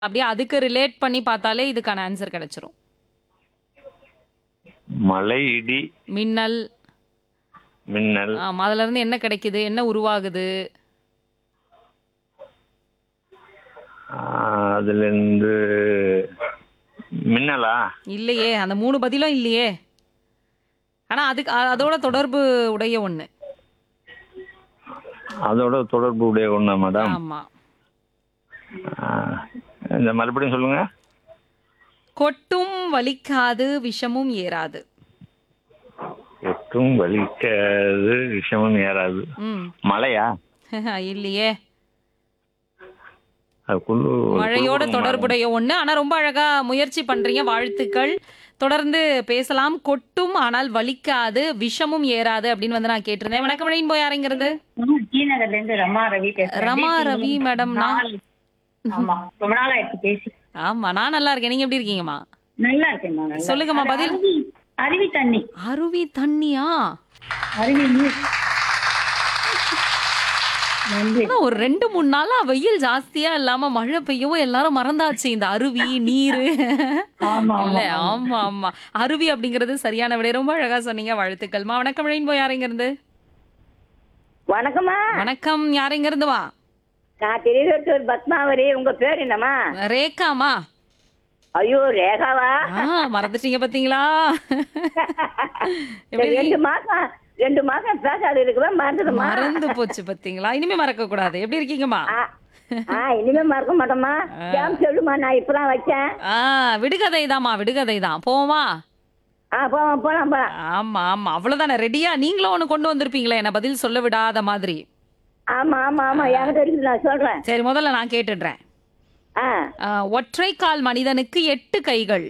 அப்படியே அதுக்கு ரிலேட் பண்ணி பார்த்தாலே இதுக்கான ஆன்சர் கிடைச்சிரும். மழை, இடி, மின்னல். மின்னல், ஆமா. அதுல இருந்து என்ன கிடைக்குது? என்ன உருவாகுது? ஆ, அதுலேருந்து மின்னலா இல்லையே. அந்த 3 பதிலும் இல்லையே. ஆனா அதுக்கு அ- அதோட தொடர்பு உடைய ஒண்ணு. அதோட தொடர்பு உடைய ஒண்ணா மேடம் ஆமா. ஆ, இந்த மறுபடியும் சொல்லுங்க கொட்டும் வலிக்காது விஷமும் ஏறாது. ஒற்றும் வலிக்காது விஷமும் ஏறாது ம். மழையா இல்லையே. அது குழு மழையோட குழு- தொடர்புடைய ஒண்ணு. ஆனா ரொம்ப அழகா முயற்சி பண்றீங்க. வாழ்த்துக்கள். தொடர்ந்து பேசலாம். கொட்டும் ஆனால் வலிக்காது விஷமும் ஏறாது அப்படின்னு வந்து நான் கேட்டிருந்தேன். வணக்கம் மழையின் போய் யாருங்கிறது? டி நகர்ல இருந்து ரமா ரவி பேசுறேன் ரமா எப்படி ரவி இருக்கீங்க? மேடம் நான் நாள். ஆமா ரொம்ப நாள் ஆயிடுச்சு பேசி ஆமா நான் நல்லா இருக்கேன். நீங்க எப்படி இருக்கீங்கம்மா? நல்லா இருக்கேன் நான் நல்லா சொல்லுங்கம்மா, அது பதில். அருவி அருவி தண்ணி அருவி தண்ணியா? அருவி நீர் நன்றி ஆனா ஒரு ரெண்டு மூணு நாளா வெயில் ஜாஸ்தியா இல்லாம மழை பெய்யவும் எல்லாரும் மறந்தாச்சு இந்த அருவி நீரு ஆமா இல்ல ஆமா ஆமா ஆமா அருவி அப்படிங்கிறது சரியான விடை ரொம்ப அழகா சொன்னீங்க வாழ்த்துக்கள்மா வணக்கம் ரெயின்போ யாருங்க இருந்து வணக்கம்மா வணக்கம் யாருங்க இருந்து வா நான் திருவத்தூர் பத்மாவதி உங்க பேர் என்னம்மா ரேகாமா ஐயோ ரேகாவா ஆ மறந்துட்டீங்க பாத்தீங்களா எப்படி ரெண்டு இருக்கீங்க? மாசம் ரெண்டு மாசம் பேசாது இருக்குவா மறந்துடுமா மறந்து போச்சு பாத்தீங்களா இனிமே மறக்க கூடாது எப்படி இருக்கீங்கம்மா ஆ ஆ, இனிமே மறக்க மாட்டோம்மா ஏன் சொல்லுமா நான் இப்பதான் வச்சேன் ஆ விடுகதை தான்மா விடுகதை தான் போமா ஆ போலாம் போலாம் போலாம் ஆமா ஆமா அவ்வளவுதானே ரெடியா நீங்களும் ஒண்ணு கொண்டு வந்திருப்பீங்களே என்ன பதில் சொல்ல விடாத மாதிரி ஆமா ஆமா ஆமா என்கிட்ட இருக்குது நான் சொல்றேன் சரி முதல்ல நான் கேட்டுடுறேன் ஆ ஆ, ஒற்றை கால் மனிதனுக்கு எட்டு கைகள்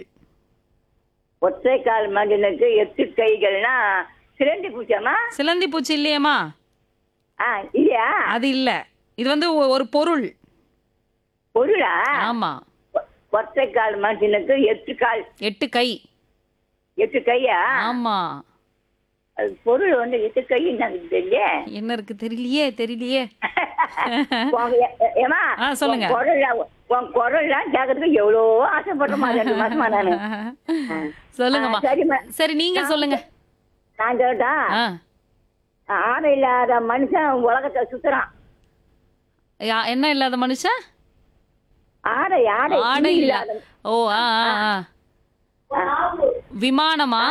ஒற்றை கால் மனிதனுக்கு எட்டு கைகள்னா சிரண்டி பூச்சாமா சிலந்தி பூச்சி இல்லையேம்மா ஆ இல்லையா அது இல்ல இது வந்து ஒ- ஒரு பொருள் பொருளா ஆமா ஒ- ஒற்றை கால் மனுஷனுக்கு எட்டு கால் எட்டு கை எட்டு கையா ஆமா அது பொருள் வந்து எட்டு கை எனக்கு தெரியல என்ன இருக்கு தெரியலையே தெரியலையே உங்க- ஏ- ஏ- ஏம்மா, ஆ, சொல்லுங்க. உன் குரல்லாம் உன் குரல்லாம் கேட்கறதுக்கு எவ்வளோ ஆசைப்பட்டமா ரெண்டு மாசமா நானு சொல்லுங்கம்மா ஆ, சரிம்மா. சரி நீங்க சொல்லுங்க நான் கேட்டா ஆ. ஆடை இல்லாத மனுஷன் உலகத்தை சுத்துறான் யா- என்ன இல்லாத மனுஷன் ஆடை ஆடை ஆடை துணி இல்ல இல்லாத ஓ ஆ ஆ, ஆ. ஆ. விமானமா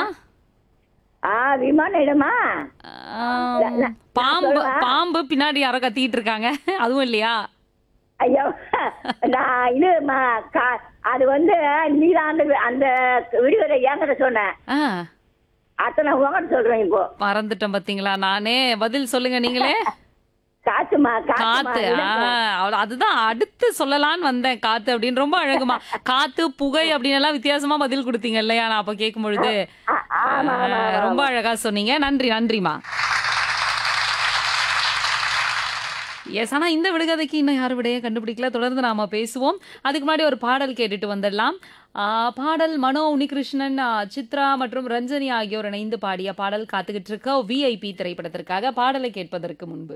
ஆ விமானம் இடமா ஆம், பாம்பு பாம்பு பின்னாடி யாரோ கத்திட்டு இருக்காங்க அதுவும் இல்லையா ஐயோ நான் இது ம- கா- அது வந்து நீதான் அந்த அந்த விடுதலை என்கிட்ட சொன்னேன் ஆ அத்தனை உங்ககிட்ட சொல்றேன் இப்போ மறந்துட்டேன் பாத்தீங்களா நானே பதில் சொல்லுங்க நீங்களே காத்துமா காத்துமா காத்து ஆ, அவ்வளவு- அதுதான் அடுத்து சொல்லலாம்னு வந்தேன் காத்து அப்படின்னு ரொம்ப அழகுமா காத்து புகை அப்படின்னு எல்லாம் வித்தியாசமா பதில் கொடுத்தீங்க இல்லையா நான் அப்ப கேட்கும் பொழுது ஆ- ஆமா ஆமா ஆ, ரொம்ப அழகா சொன்னீங்க நன்றி நன்றிமா எஸ் ஆனா இந்த விடுகதைக்கு இன்னும் யார் விடையே கண்டுபிடிக்கல தொடர்ந்து நாம பேசுவோம் அதுக்கு முன்னாடி ஒரு பாடல் கேட்டுட்டு வந்துடலாம் ஆ, பாடல் மனோ உனிகிருஷ்ணன் ஆ, சித்ரா மற்றும் ரஞ்சனி ஆகியோர் இணைந்து பாடிய பாடல் காத்துக்கிட்டு இருக்க விஐபி திரைப்படத்திற்காக பாடலை கேட்பதற்கு முன்பு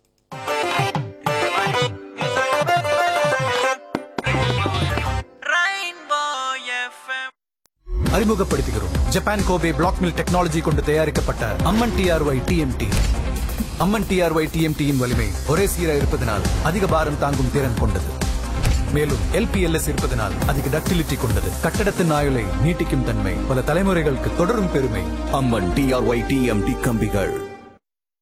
அறிமுகப்படுத்துகிறோம் Japan Kobe black mill technology கொண்டு தயாரிக்கப்பட்ட Amman TRY TMT Amman TRY டிஎம்டியின் வலிமை ஒரே சீராக இருப்பதனால் அதிக பாரம் தாங்கும் திறன் கொண்டது மேலும் எல்பிஎல்எஸ் இருப்பதனால் அதிக டக்டிலிட்டி கொண்டது கட்டடத்தின் ஆயுளை நீட்டிக்கும் தன்மை பல தலைமுறைகளுக்கு தொடரும் பெருமை அம்மன் டிஆர்ஒய் டிஎம்டி கம்பிகள்